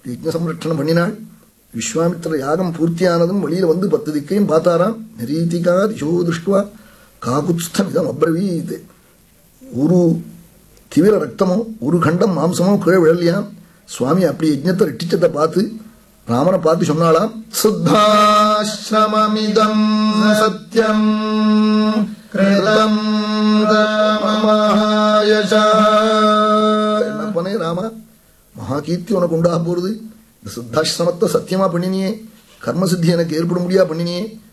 யஜ்ஞ சம்ரட்சணம் பண்ணினாள் விஸ்வாமித்திர யாகம் பூர்த்தியானதும் வெளியில வந்து பத்து திக்கையும் பார்த்தாராம் நிரீதிகா திசோ திருஷ்டுவா காகுத்ஸ்தம் இதம் அப்ரவீத் ஒரு திவிர ரத்தமோ ஒரு கண்டம் மாம்சமோ கீழே விழலையாம் சுவாமி அப்படி யஜ்ஞத்தை ரெட்டிச்சத்தை பார்த்து ராமனை பார்த்து சொன்னாலாம் சுத்தாசிரமமிதம் சத்யம் கிருதம் ராமமஹாயசா என்னப்பனே ராமா மகாகீர்த்தி உனக்கு உண்டாக போறது இந்த சித்தாசிரமத்தை சத்தியமா பண்ணினியே கர்மசித்தி எனக்கு ஏற்பட முடியா பண்ணினியே